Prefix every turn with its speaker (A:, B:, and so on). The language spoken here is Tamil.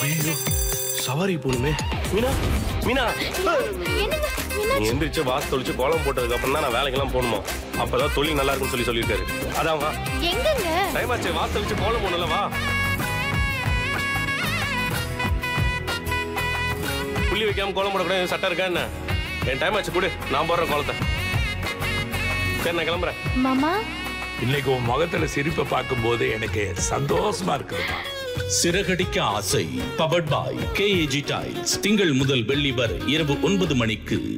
A: ஐயோ சவாரி போகணுமே மீனா மீனா
B: என்னங்க
A: நீ எந்திரிச்சு வாசு தொளிச்சு கோலம் போட்டதுக்கு அப்புறம் தான் நான் வேலைக்கெல்லாம் போகணுமா அப்பதான் தொழில் நல்லா இருக்கும்னு சொல்லி சொல்லியிருக்காரு அதான் வா
B: எங்கங்க
A: டைம் ஆச்சு வாசு தொளிச்சு கோலம் போடல வா புள்ளி வைக்காம கோலம் போடக்கூடாது சட்டம் இருக்கா என்ன என் டைம் ஆச்சு கொடு நான் போடுறேன் கோலத்தை சரி நான் கிளம்புறேன்
B: மாமா
C: இன்னைக்கு உன் முகத்துல சிரிப்பை பார்க்கும்போது எனக்கு சந்தோஷமா இருக்குதுமா
D: சிறகடிக்க ஆசை பவர்ட் பாய் கேஏஜி டைல்ஸ் திங்கள் முதல் வெள்ளி வரை இரவு ஒன்பது மணிக்கு